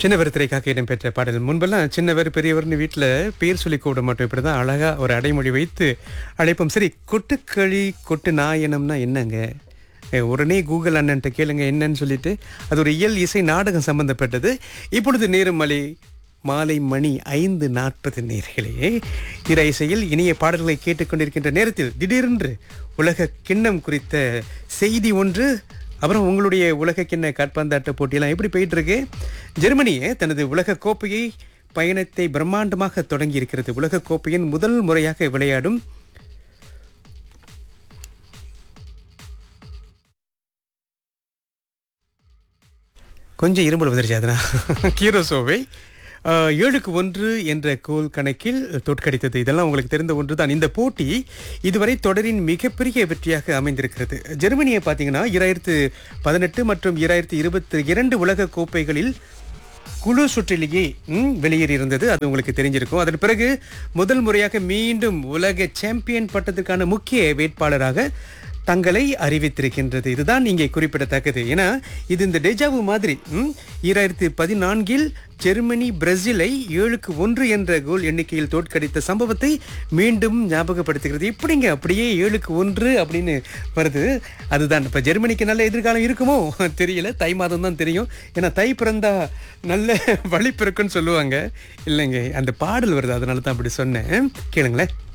சின்னவர் திரைக்காக இடம்பெற்ற பாடல் முன்பெல்லாம் சின்னவர் பெரியவர்னு வீட்டில் பேர் சொல்லி கூப்பிட மாட்டோம் இப்படி தான் அழகாக ஒரு அடைமொழி வைத்து அழைப்போம் சரி கொட்டுக்களி கொட்டு நாயனம்னா என்னங்க ஏ, உடனே கூகுள் அண்ணன்ட்ட கேளுங்க என்னன்னு சொல்லிட்டு அது ஒரு இயல் இசை நாடகம் சம்பந்தப்பட்டது இப்பொழுது நேரும் மலை மாலை மணி ஐந்து நாற்பது நேர்களே திர இசையில் இனிய பாடல்களை கேட்டுக்கொண்டிருக்கின்ற நேரத்தில் திடீரென்று உலக கிண்ணம் குறித்த செய்தி ஒன்று அப்புறம் உங்களுடைய உலக கிண்ண காட்பந்தாட்ட போட்டியெல்லாம் எப்படி போயிட்டு இருக்கு ஜெர்மனி தனது உலக கோப்பையை பயணத்தை பிரம்மாண்டமாக தொடங்கி இருக்கிறது உலக கோப்பையின் முதல் முறையாக விளையாடும் கொஞ்சம் இருமல் வந்துருச்சு அதனால் கீரோசோவை ஆஹ், ஏழுக்கு ஒன்று என்ற கோல் கணக்கில் தோற்கடித்தது இதெல்லாம் உங்களுக்கு தெரிந்த ஒன்று தான் இந்த போட்டி இதுவரை தொடரின் மிகப்பெரிய வெற்றியாக அமைந்திருக்கிறது ஜெர்மனியை பார்த்தீங்கன்னா இராயிரத்து பதினெட்டு மற்றும் இராயிரத்து இருபத்தி இரண்டு உலக கோப்பைகளில் குழு சுற்றிலேயே ம், வெளியேறியிருந்தது அது உங்களுக்கு தெரிஞ்சிருக்கும் அதன் பிறகு முதல் முறையாக மீண்டும் உலக சாம்பியன் பட்டத்துக்கான முக்கிய வேட்பாளராக தங்களை அறிவித்திருக்கின்றது இதுதான் இங்கே குறிப்பிடத்தக்கது ஏன்னா இது இந்த டெஜாவு மாதிரி ம், ஈராயிரத்து பதினான்கில் ஜெர்மனி பிரேசிலை ஏழுக்கு ஒன்று என்ற கோல் எண்ணிக்கையில் தோற்கடித்த சம்பவத்தை மீண்டும் ஞாபகப்படுத்துகிறது எப்படிங்க அப்படியே ஏழுக்கு ஒன்று அப்படின்னு வருது அதுதான் இப்போ ஜெர்மனிக்கு நல்ல எதிர்காலம் இருக்குமோ தெரியல தை மாதம் தான் தெரியும் ஏன்னா தை பிறந்தா நல்ல வழி பிறக்குன்னு சொல்லுவாங்க இல்லைங்க அந்த பாடல் வருது அதனால தான் அப்படி சொன்னேன் கேளுங்களேன்